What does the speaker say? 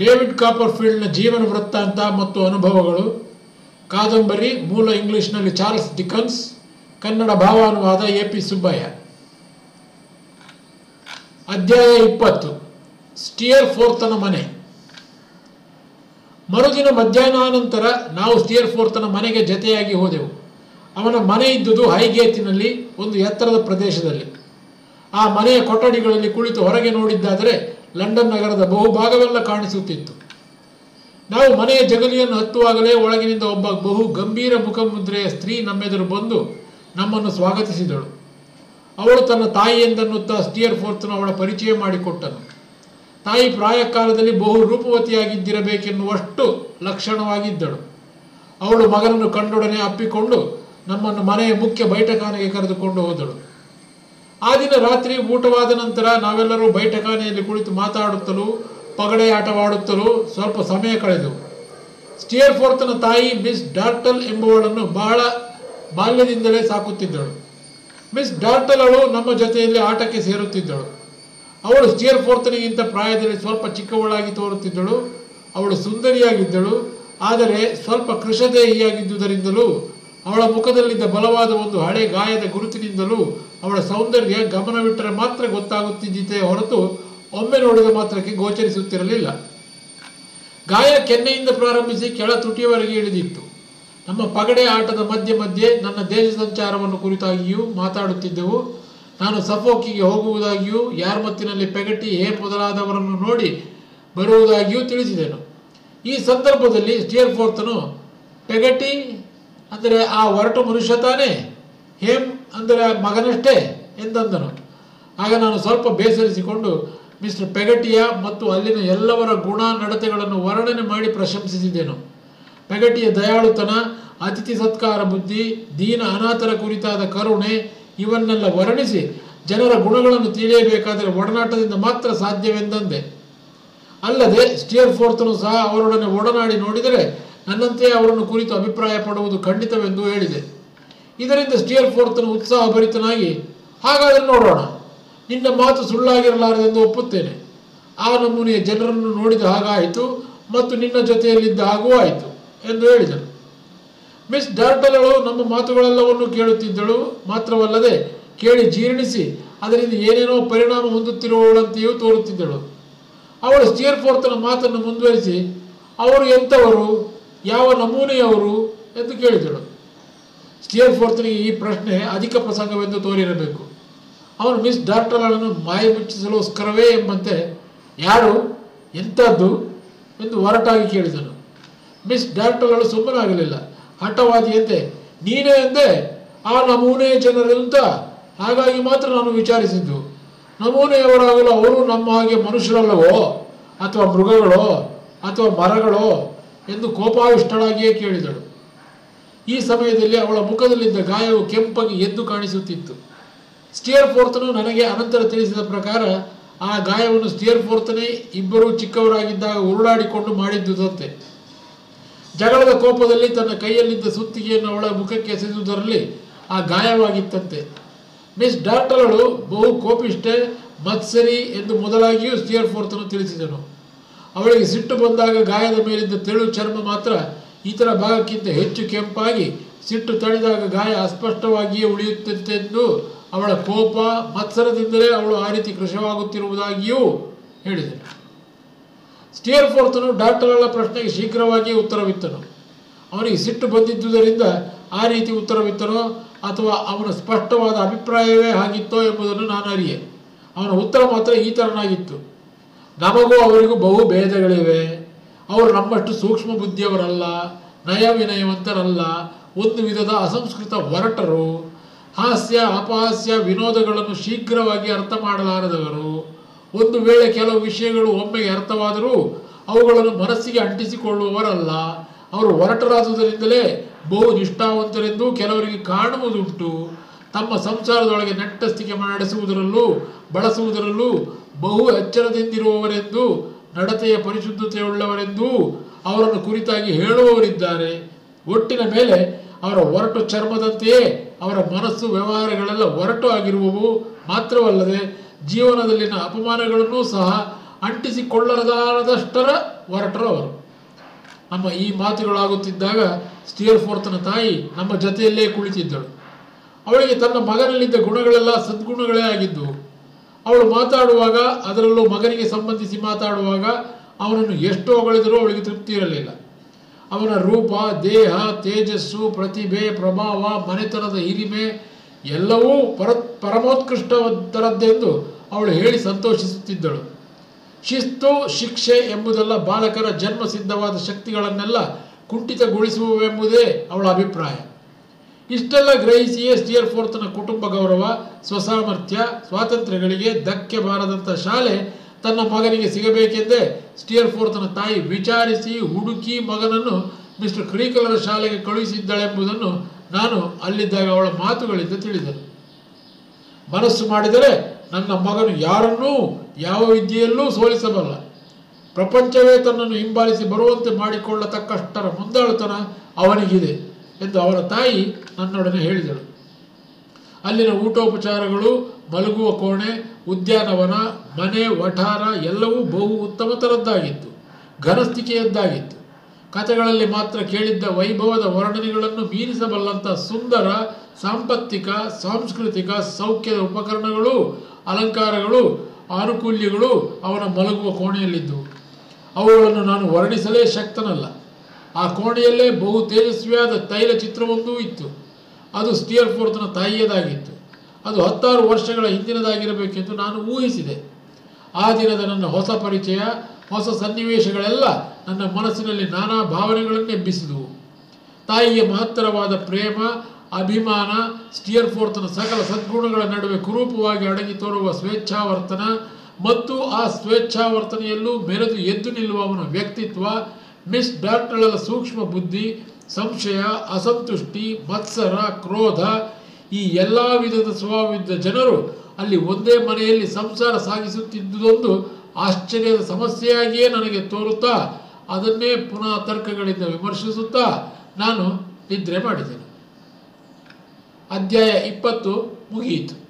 David ಕಾಪರ್ಫೀಲ್ಡ್ನ ಜೀವನ ವೃತ್ತಾಂತ ಮತ್ತು ಅನುಭವಗಳು ಕಾದಂಬರಿ ಮೂಲ ಇಂಗ್ಲಿಷ್ನಲ್ಲಿ ಚಾರ್ಲ್ಸ್ ಡಿಕನ್ಸ್ ಕನ್ನಡ ಭಾವಾನುವಾದ ಎ ಪಿ ಸುಬ್ಬಯ್ಯ ಅಧ್ಯಾಯ ಇಪ್ಪತ್ತು ಸ್ಟಿಯರ್ ಫೋರ್ತನ ಮನೆ ಮರುದಿನ ಮಧ್ಯಾಹ್ನಾನಂತರ ನಾವು ಸ್ಟಿಯರ್ ಫೋರ್ತನ ಮನೆಗೆ ಜತೆಯಾಗಿ ಹೋದೆವು ಅವನ ಮನೆ ಇದ್ದುದು ಹೈಗೇತಿನಲ್ಲಿ ಒಂದು ಎತ್ತರದ ಪ್ರದೇಶದಲ್ಲಿ ಆ ಮನೆಯ ಕೊಠಡಿಗಳಲ್ಲಿ ಕುಳಿತು ಹೊರಗೆ ನೋಡಿದ್ದಾದರೆ ಲಂಡನ್ ನಗರದ ಬಹುಭಾಗವೆಲ್ಲ ಕಾಣಿಸುತ್ತಿತ್ತು ನಾವು ಮನೆಯ ಜಗಲಿಯನ್ನು ಹತ್ತುವಾಗಲೇ ಒಳಗಿನಿಂದ ಒಬ್ಬ ಬಹು ಗಂಭೀರ ಮುಖಮುದ್ರೆಯ ಸ್ತ್ರೀ ನಮ್ಮೆದುರು ಬಂದು ನಮ್ಮನ್ನು ಸ್ವಾಗತಿಸಿದಳು ಅವಳು ತನ್ನ ತಾಯಿಯೆಂದನ್ನುತ್ತಾ ಸ್ಟಿಯರ್ ಫೋರ್ತನು ಅವಳ ಪರಿಚಯ ಮಾಡಿಕೊಟ್ಟನು ತಾಯಿ ಪ್ರಾಯಕಾಲದಲ್ಲಿ ಬಹು ರೂಪವತಿಯಾಗಿದ್ದಿರಬೇಕೆನ್ನುವಷ್ಟು ಲಕ್ಷಣವಾಗಿದ್ದಳು ಅವಳು ಮಗನನ್ನು ಕಂಡೊಡನೆ ಅಪ್ಪಿಕೊಂಡು ನಮ್ಮನ್ನು ಮನೆಯ ಮುಖ್ಯ ಬೈಠಕಾನೆಗೆ ಕರೆದುಕೊಂಡು ಹೋದಳು ಆ ದಿನ ರಾತ್ರಿ ಊಟವಾದ ನಂತರ ನಾವೆಲ್ಲರೂ ಬೈಠಕಾನೆಯಲ್ಲಿ ಕುಳಿತು ಮಾತಾಡುತ್ತಲೂ ಪಗಡೆ ಆಟವಾಡುತ್ತಲೂ ಸ್ವಲ್ಪ ಸಮಯ ಕಳೆದೆವು ಸ್ಟಿಯರ್ ಫೋರ್ತನ ತಾಯಿ ಮಿಸ್ ಡಾರ್ಟಲ್ ಎಂಬುವಳನ್ನು ಬಹಳ ಬಾಲ್ಯದಿಂದಲೇ ಸಾಕುತ್ತಿದ್ದಳು ಮಿಸ್ ಡಾರ್ಟಲ್ ಅವಳು ನಮ್ಮ ಜೊತೆಯಲ್ಲಿ ಆಟಕ್ಕೆ ಸೇರುತ್ತಿದ್ದಳು ಅವಳು ಸ್ಟಿಯರ್ ಫೋರ್ತನಿಗಿಂತ ಪ್ರಾಯದಲ್ಲಿ ಸ್ವಲ್ಪ ಚಿಕ್ಕವಳಾಗಿ ತೋರುತ್ತಿದ್ದಳು ಅವಳು ಸುಂದರಿಯಾಗಿದ್ದಳು ಆದರೆ ಸ್ವಲ್ಪ ಕೃಷದೇಹಿಯಾಗಿದ್ದುದರಿಂದಲೂ ಅವಳ ಮುಖದಲ್ಲಿದ್ದ ಬಲವಾದ ಒಂದು ಹಳೆ ಗಾಯದ ಗುರುತಿನಿಂದಲೂ ಅವಳ ಸೌಂದರ್ಯ ಗಮನವಿಟ್ಟರೆ ಮಾತ್ರ ಗೊತ್ತಾಗುತ್ತಿದ್ದಿತೆ ಹೊರತು ಒಮ್ಮೆ ನೋಡಿದ ಮಾತ್ರಕ್ಕೆ ಗೋಚರಿಸುತ್ತಿರಲಿಲ್ಲ ಗಾಯ ಕೆನ್ನೆಯಿಂದ ಪ್ರಾರಂಭಿಸಿ ಕೆಳ ತುಟಿಯವರೆಗೆ ಇಳಿದಿತ್ತು ನಮ್ಮ ಪಗಡೆ ಆಟದ ಮಧ್ಯೆ ಮಧ್ಯೆ ನನ್ನ ದೇಶ ಸಂಚಾರವನ್ನು ಕುರಿತಾಗಿಯೂ ಮಾತಾಡುತ್ತಿದ್ದೆವು ನಾನು ಸಫೋಕಿಗೆ ಹೋಗುವುದಾಗಿಯೂ ಯಾರ್ಮತ್ತಿನಲ್ಲಿ ಪೆಗಟಿ ಹೇ ಮೊದಲಾದವರನ್ನು ನೋಡಿ ಬರುವುದಾಗಿಯೂ ತಿಳಿಸಿದೆನು ಈ ಸಂದರ್ಭದಲ್ಲಿ ಸ್ಟಿಯರ್ ಫೋರ್ತನು ಪೆಗಟಿ ಅಂದರೆ ಆ ಒರಟು ಮನುಷ್ಯ ತಾನೇ ಹೇಮ್ ಅಂದರೆ ಮಗನಷ್ಟೇ ಎಂದಂದನು ಆಗ ನಾನು ಸ್ವಲ್ಪ ಬೇಸರಿಸಿಕೊಂಡು ಮಿಸ್ಟರ್ ಪೆಗಟಿಯ ಮತ್ತು ಅಲ್ಲಿನ ಎಲ್ಲವರ ಗುಣ ನಡತೆಗಳನ್ನು ವರ್ಣನೆ ಮಾಡಿ ಪ್ರಶಂಸಿಸಿದೆನು ಪೆಗಟಿಯ ದಯಾಳುತನ ಅತಿಥಿ ಸತ್ಕಾರ ಬುದ್ಧಿ ದೀನ ಅನಾಥರ ಕುರಿತಾದ ಕರುಣೆ ಇವನ್ನೆಲ್ಲ ವರ್ಣಿಸಿ ಜನರ ಗುಣಗಳನ್ನು ತಿಳಿಯಬೇಕಾದರೆ ಒಡನಾಟದಿಂದ ಮಾತ್ರ ಸಾಧ್ಯವೆಂದಂದೆ ಅಲ್ಲದೆ ಸ್ಟಿಯರ್ ಫೋರ್ತನು ಸಹ ಅವರೊಡನೆ ಒಡನಾಡಿ ನೋಡಿದರೆ ನನ್ನಂತೆಯೇ ಅವರನ್ನು ಕುರಿತು ಅಭಿಪ್ರಾಯ ಪಡುವುದು ಖಂಡಿತವೆಂದು ಹೇಳಿದೆ ಇದರಿಂದ ಸ್ಟಿಯರ್ ಫೋರ್ತನು ಉತ್ಸಾಹಭರಿತನಾಗಿ ಹಾಗಾದರೆ ನೋಡೋಣ ನಿನ್ನ ಮಾತು ಸುಳ್ಳಾಗಿರಲಾರದೆಂದು ಒಪ್ಪುತ್ತೇನೆ ಆ ನಮೂನೆಯ ಜನರನ್ನು ನೋಡಿದ ಹಾಗಾಯಿತು ಮತ್ತು ನಿನ್ನ ಜೊತೆಯಲ್ಲಿದ್ದ ಹಾಗೂ ಆಯಿತು ಎಂದು ಹೇಳಿದನು ಮಿಸ್ ಡಾರ್ಟಲಳು ನಮ್ಮ ಮಾತುಗಳೆಲ್ಲವನ್ನು ಕೇಳುತ್ತಿದ್ದಳು ಮಾತ್ರವಲ್ಲದೆ ಕೇಳಿ ಜೀರ್ಣಿಸಿ ಅದರಿಂದ ಏನೇನೋ ಪರಿಣಾಮ ಹೊಂದುತ್ತಿರುವವಳಂತೆಯೂ ತೋರುತ್ತಿದ್ದಳು ಅವಳು ಸ್ಟಿಯರ್ ಫೋರ್ತನ ಮಾತನ್ನು ಮುಂದುವರಿಸಿ ಅವರು ಎಂಥವರು ಯಾವ ನಮೂನೆಯವರು ಎಂದು ಕೇಳಿದಳು ಸ್ಟಿಯರ್ ಫೋರ್ತನಿಗೆ ಈ ಪ್ರಶ್ನೆ ಅಧಿಕ ಪ್ರಸಂಗವೆಂದು ತೋರಿರಬೇಕು ಅವನು ಮಿಸ್ ಡಾರ್ಟಲನ್ನು ಮಾಯ ಮುಚ್ಚಿಸಲೋಸ್ಕರವೇ ಎಂಬಂತೆ ಯಾರು ಎಂಥದ್ದು ಎಂದು ಹೊರಟಾಗಿ ಕೇಳಿದನು ಮಿಸ್ ಡಾರ್ಟಲಳು ಸುಮ್ಮನಾಗಲಿಲ್ಲ ಹಠವಾದಿಯಂತೆ ನೀನೇ ಎಂದೆ ಆ ನಮೂನೆ ಜನರಂತ ಹಾಗಾಗಿ ಮಾತ್ರ ನಾನು ವಿಚಾರಿಸಿದ್ದು ನಮೂನೆಯವರಾಗಲು ಅವರು ನಮ್ಮ ಹಾಗೆ ಮನುಷ್ಯರಲ್ಲವೋ ಅಥವಾ ಮೃಗಗಳೋ ಅಥವಾ ಮರಗಳೋ ಎಂದು ಕೋಪಾವಿಷ್ಟಳಾಗಿಯೇ ಕೇಳಿದಳು ಈ ಸಮಯದಲ್ಲಿ ಅವಳ ಮುಖದಲ್ಲಿದ್ದ ಗಾಯವು ಕೆಂಪಾಗಿ ಎದ್ದು ಕಾಣಿಸುತ್ತಿತ್ತು ಸ್ಟಿಯರ್ ಫೋರ್ತನು ನನಗೆ ಅನಂತರ ತಿಳಿಸಿದ ಪ್ರಕಾರ ಆ ಗಾಯವನ್ನು ಸ್ಟಿಯರ್ ಫೋರ್ತನೇ ಇಬ್ಬರೂ ಚಿಕ್ಕವರಾಗಿದ್ದಾಗ ಉರುಳಾಡಿಕೊಂಡು ಮಾಡಿದ್ದುದಂತೆ ಜಗಳದ ಕೋಪದಲ್ಲಿ ತನ್ನ ಕೈಯಲ್ಲಿದ್ದ ಸುತ್ತಿಗೆಯನ್ನು ಅವಳ ಮುಖಕ್ಕೆ ಎಸೆದುದರಲ್ಲಿ ಆ ಗಾಯವಾಗಿತ್ತಂತೆ ಮಿಸ್ ಡಾರ್ಟಲಳು ಬಹು ಕೋಪಿಷ್ಟೆ ಮತ್ಸರಿ ಎಂದು ಮೊದಲಾಗಿಯೂ ಸ್ಟಿಯರ್ ಫೋರ್ತನು ತಿಳಿಸಿದನು ಅವಳಿಗೆ ಸಿಟ್ಟು ಬಂದಾಗ ಗಾಯದ ಮೇಲಿದ್ದ ತೆಳು ಚರ್ಮ ಮಾತ್ರ ಇತರ ಭಾಗಕ್ಕಿಂತ ಹೆಚ್ಚು ಕೆಂಪಾಗಿ ಸಿಟ್ಟು ತಣಿದಾಗ ಗಾಯ ಅಸ್ಪಷ್ಟವಾಗಿಯೇ ಉಳಿಯುತ್ತಿತ್ತೆಂದು ಅವಳ ಕೋಪ ಮತ್ಸರದಿಂದಲೇ ಅವಳು ಆ ರೀತಿ ಕೃಶವಾಗುತ್ತಿರುವುದಾಗಿಯೂ ಹೇಳಿದನು ಸ್ಟಿಯರ್ ಫೋರ್ತನು ಡಾಕ್ಟರ್ಗಳ ಪ್ರಶ್ನೆಗೆ ಶೀಘ್ರವಾಗಿ ಉತ್ತರವಿತ್ತನು ಅವನಿಗೆ ಸಿಟ್ಟು ಬಂದಿದ್ದುದರಿಂದ ಆ ರೀತಿ ಉತ್ತರವಿತ್ತನೋ ಅಥವಾ ಅವನ ಸ್ಪಷ್ಟವಾದ ಅಭಿಪ್ರಾಯವೇ ಆಗಿತ್ತೋ ಎಂಬುದನ್ನು ನಾನು ಅರಿಯೆ ಅವನ ಉತ್ತರ ಮಾತ್ರ ಈ ಥರನಾಗಿತ್ತು ನಮಗೂ ಅವರಿಗೂ ಬಹು ಭೇದಗಳಿವೆ ಅವರು ನಮ್ಮಷ್ಟು ಸೂಕ್ಷ್ಮ ಬುದ್ಧಿಯವರಲ್ಲ ನಯ ವಿನಯವಂತರಲ್ಲ ಒಂದು ವಿಧದ ಅಸಂಸ್ಕೃತ ಹೊರಟರು ಹಾಸ್ಯ ಅಪಹಾಸ್ಯ ವಿನೋದಗಳನ್ನು ಶೀಘ್ರವಾಗಿ ಅರ್ಥ ಮಾಡಲಾರದವರು ಒಂದು ವೇಳೆ ಕೆಲವು ವಿಷಯಗಳು ಒಮ್ಮೆಗೆ ಅರ್ಥವಾದರೂ ಅವುಗಳನ್ನು ಮನಸ್ಸಿಗೆ ಅಂಟಿಸಿಕೊಳ್ಳುವವರಲ್ಲ ಅವರು ಹೊರಟರಾದುದರಿಂದಲೇ ಬಹು ನಿಷ್ಠಾವಂತರೆಂದು ಕೆಲವರಿಗೆ ಕಾಣುವುದುಂಟು ತಮ್ಮ ಸಂಸಾರದೊಳಗೆ ನೆಟ್ಟಸ್ತಿಕೆ ನಡೆಸುವುದರಲ್ಲೂ ಬಳಸುವುದರಲ್ಲೂ ಬಹು ಎಚ್ಚರದಿಂದಿರುವವರೆಂದು ನಡತೆಯ ಪರಿಶುದ್ಧತೆಯುಳ್ಳವರೆಂದೂ ಅವರನ್ನು ಕುರಿತಾಗಿ ಹೇಳುವವರಿದ್ದಾರೆ ಒಟ್ಟಿನ ಮೇಲೆ ಅವರ ಒರಟು ಚರ್ಮದಂತೆಯೇ ಅವರ ಮನಸ್ಸು ವ್ಯವಹಾರಗಳೆಲ್ಲ ಒರಟು ಆಗಿರುವವು ಮಾತ್ರವಲ್ಲದೆ ಜೀವನದಲ್ಲಿನ ಅಪಮಾನಗಳನ್ನೂ ಸಹ ಅಂಟಿಸಿಕೊಳ್ಳರದಾರದಷ್ಟರ ಹೊರಟರು ಅವರು ನಮ್ಮ ಈ ಮಾತುಗಳಾಗುತ್ತಿದ್ದಾಗ ಸ್ಟಿಯರ್ ಫೋರ್ತನ ತಾಯಿ ನಮ್ಮ ಜೊತೆಯಲ್ಲೇ ಕುಳಿತಿದ್ದಳು ಅವಳಿಗೆ ತನ್ನ ಮಗನಲ್ಲಿದ್ದ ಗುಣಗಳೆಲ್ಲ ಸದ್ಗುಣಗಳೇ ಆಗಿದ್ದವು ಅವಳು ಮಾತಾಡುವಾಗ ಅದರಲ್ಲೂ ಮಗನಿಗೆ ಸಂಬಂಧಿಸಿ ಮಾತಾಡುವಾಗ ಅವನನ್ನು ಎಷ್ಟು ಹೊಗಳಿದರೂ ಅವಳಿಗೆ ತೃಪ್ತಿ ಇರಲಿಲ್ಲ ಅವನ ರೂಪ ದೇಹ ತೇಜಸ್ಸು ಪ್ರತಿಭೆ ಪ್ರಭಾವ ಮನೆತನದ ಹಿರಿಮೆ ಎಲ್ಲವೂ ಪರ ಪರಮೋತ್ಕೃಷ್ಟವದ್ದರದ್ದೆಂದು ಅವಳು ಹೇಳಿ ಸಂತೋಷಿಸುತ್ತಿದ್ದಳು ಶಿಸ್ತು ಶಿಕ್ಷೆ ಎಂಬುದೆಲ್ಲ ಬಾಲಕರ ಜನ್ಮ ಸಿದ್ಧವಾದ ಶಕ್ತಿಗಳನ್ನೆಲ್ಲ ಕುಂಠಿತಗೊಳಿಸುವವೆಂಬುದೇ ಅವಳ ಅಭಿಪ್ರಾಯ ಇಷ್ಟೆಲ್ಲ ಗ್ರಹಿಸಿಯೇ ಸ್ಟಿಯರ್ ಫೋರ್ತನ ಕುಟುಂಬ ಗೌರವ ಸ್ವಸಾಮರ್ಥ್ಯ ಸ್ವಾತಂತ್ರ್ಯಗಳಿಗೆ ಧಕ್ಕೆ ಬಾರದಂಥ ಶಾಲೆ ತನ್ನ ಮಗನಿಗೆ ಸಿಗಬೇಕೆಂದೇ ಸ್ಟಿಯರ್ ಫೋರ್ತನ ತಾಯಿ ವಿಚಾರಿಸಿ ಹುಡುಕಿ ಮಗನನ್ನು ಮಿಸ್ಟರ್ ಕ್ರೀಕಲರ ಶಾಲೆಗೆ ಕಳುಹಿಸಿದ್ದಳೆಂಬುದನ್ನು ನಾನು ಅಲ್ಲಿದ್ದಾಗ ಅವಳ ಮಾತುಗಳಿಂದ ತಿಳಿದನು ಮನಸ್ಸು ಮಾಡಿದರೆ ನನ್ನ ಮಗನು ಯಾರನ್ನೂ ಯಾವ ವಿದ್ಯೆಯಲ್ಲೂ ಸೋಲಿಸಬಲ್ಲ ಪ್ರಪಂಚವೇ ತನ್ನನ್ನು ಹಿಂಬಾಲಿಸಿ ಬರುವಂತೆ ಮಾಡಿಕೊಳ್ಳತಕ್ಕಷ್ಟರ ಮುಂದಾಳುತನ ಅವನಿಗಿದೆ ಎಂದು ಅವರ ತಾಯಿ ನನ್ನೊಡನೆ ಹೇಳಿದಳು ಅಲ್ಲಿನ ಊಟೋಪಚಾರಗಳು ಮಲಗುವ ಕೋಣೆ ಉದ್ಯಾನವನ ಮನೆ ವಠಾರ ಎಲ್ಲವೂ ಬಹು ಉತ್ತಮತರದ್ದಾಗಿತ್ತು ಘನಸ್ಥಿಕೆಯದ್ದಾಗಿತ್ತು ಕಥೆಗಳಲ್ಲಿ ಮಾತ್ರ ಕೇಳಿದ್ದ ವೈಭವದ ವರ್ಣನೆಗಳನ್ನು ಮೀರಿಸಬಲ್ಲಂಥ ಸುಂದರ ಸಾಂಪತ್ತಿಕ ಸಾಂಸ್ಕೃತಿಕ ಸೌಖ್ಯದ ಉಪಕರಣಗಳು ಅಲಂಕಾರಗಳು ಆನುಕೂಲ್ಯಗಳು ಅವನ ಮಲಗುವ ಕೋಣೆಯಲ್ಲಿದ್ದವು ಅವುಗಳನ್ನು ನಾನು ವರ್ಣಿಸಲೇ ಶಕ್ತನಲ್ಲ ಆ ಕೋಣೆಯಲ್ಲೇ ಬಹು ತೇಜಸ್ವಿಯಾದ ತೈಲ ಚಿತ್ರವೊಂದೂ ಇತ್ತು ಅದು ಸ್ಟಿಯರ್ ಫೋರ್ತನ ತಾಯಿಯದಾಗಿತ್ತು ಅದು ಹತ್ತಾರು ವರ್ಷಗಳ ಹಿಂದಿನದಾಗಿರಬೇಕೆಂದು ನಾನು ಊಹಿಸಿದೆ ಆ ದಿನದ ನನ್ನ ಹೊಸ ಪರಿಚಯ ಹೊಸ ಸನ್ನಿವೇಶಗಳೆಲ್ಲ ನನ್ನ ಮನಸ್ಸಿನಲ್ಲಿ ನಾನಾ ಭಾವನೆಗಳನ್ನು ಎಬ್ಬಿಸಿದವು ತಾಯಿಯ ಮಹತ್ತರವಾದ ಪ್ರೇಮ ಅಭಿಮಾನ ಸ್ಟಿಯರ್ ಫೋರ್ತನ ಸಕಲ ಸದ್ಗುಣಗಳ ನಡುವೆ ಕುರೂಪವಾಗಿ ಅಡಗಿ ತೋರುವ ಸ್ವೇಚ್ಛಾವರ್ತನ ಮತ್ತು ಆ ಸ್ವೇಚ್ಛಾವರ್ತನೆಯಲ್ಲೂ ಮೆರೆದು ಎದ್ದು ನಿಲ್ಲುವ ಅವನ ವ್ಯಕ್ತಿತ್ವ ಮಿಸ್ ಡಾಕ್ಟರ್ಗಳ ಸೂಕ್ಷ್ಮ ಬುದ್ಧಿ ಸಂಶಯ ಅಸಂತುಷ್ಟಿ ಮತ್ಸರ ಕ್ರೋಧ ಈ ಎಲ್ಲ ವಿಧದ ಸ್ವಭಾವವಿದ್ದ ಜನರು ಅಲ್ಲಿ ಒಂದೇ ಮನೆಯಲ್ಲಿ ಸಂಸಾರ ಸಾಗಿಸುತ್ತಿದ್ದುದೊಂದು ಆಶ್ಚರ್ಯದ ಸಮಸ್ಯೆಯಾಗಿಯೇ ನನಗೆ ತೋರುತ್ತಾ ಅದನ್ನೇ ಪುನಃ ತರ್ಕಗಳಿಂದ ವಿಮರ್ಶಿಸುತ್ತಾ ನಾನು ನಿದ್ರೆ ಮಾಡಿದೆನು ಅಧ್ಯಾಯ ಇಪ್ಪತ್ತು ಮುಗಿಯಿತು